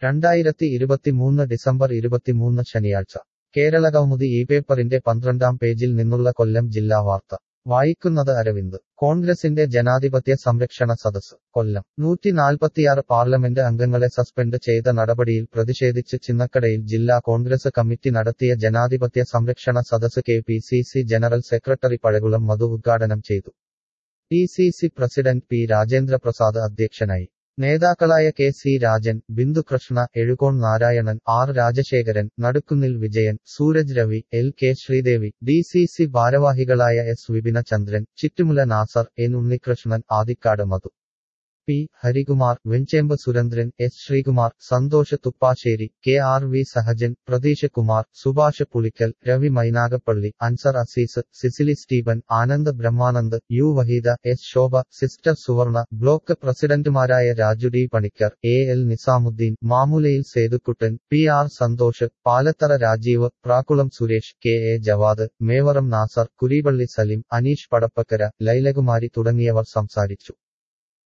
രണ്ടായിരത്തി ഇരുപത്തിമൂന്ന് ഡിസംബർ ഇരുപത്തിമൂന്ന് ശനിയാഴ്ച കേരള കൗമുദി ഈ പേപ്പറിന്റെ പന്ത്രണ്ടാം പേജിൽ നിന്നുള്ള കൊല്ലം ജില്ലാ വാർത്ത വായിക്കുന്നത് അരവിന്ദ് കോൺഗ്രസിന്റെ ജനാധിപത്യ സംരക്ഷണ സദസ് കൊല്ലം നൂറ്റിനാൽപ്പത്തിയാറ് പാർലമെന്റ് അംഗങ്ങളെ സസ്പെൻഡ് ചെയ്ത നടപടിയിൽ പ്രതിഷേധിച്ച് ചിന്നക്കടയിൽ ജില്ലാ കോൺഗ്രസ് കമ്മിറ്റി നടത്തിയ ജനാധിപത്യ സംരക്ഷണ സദസ് K P C C general secretary Pazhakulam Madhu ഉദ്ഘാടനം ചെയ്തു D C C president P Rajendraprasad അധ്യക്ഷനായി നേതാക്കളായ K C Rajan Bindukrishna Ezhukone Narayanan R Rajasekharan Nadukkunnil Vijayan Sooraj Ravi L K Sreedevi D C C ഭാരവാഹികളായ S Vipina Chandran Chittumula Nazar N Unnikrishnan Adikkad Madhu P Harikumar Venchemb Surendran S Sreekumar Santhosh Thuppassery K R V Sahajan Pratheesh Kumar Subhash Pulickal Ravi Mynagappally Ansar Azeez Cicily Stephen Anand Brahmanand U Waheeda S Shobha sister Suvarna block പ്രസിഡന്റുമാരായ Raju D Panicker A L Nizamuddin Mamoolayil Sethukuttan P R Santhosh Palathara Rajeev Prakkulam Suresh K A Jawad Mevaram Nazar Kureepally Salim Aneesh Padappakkara Lailakumari തുടങ്ങിയവർ സംസാരിച്ചു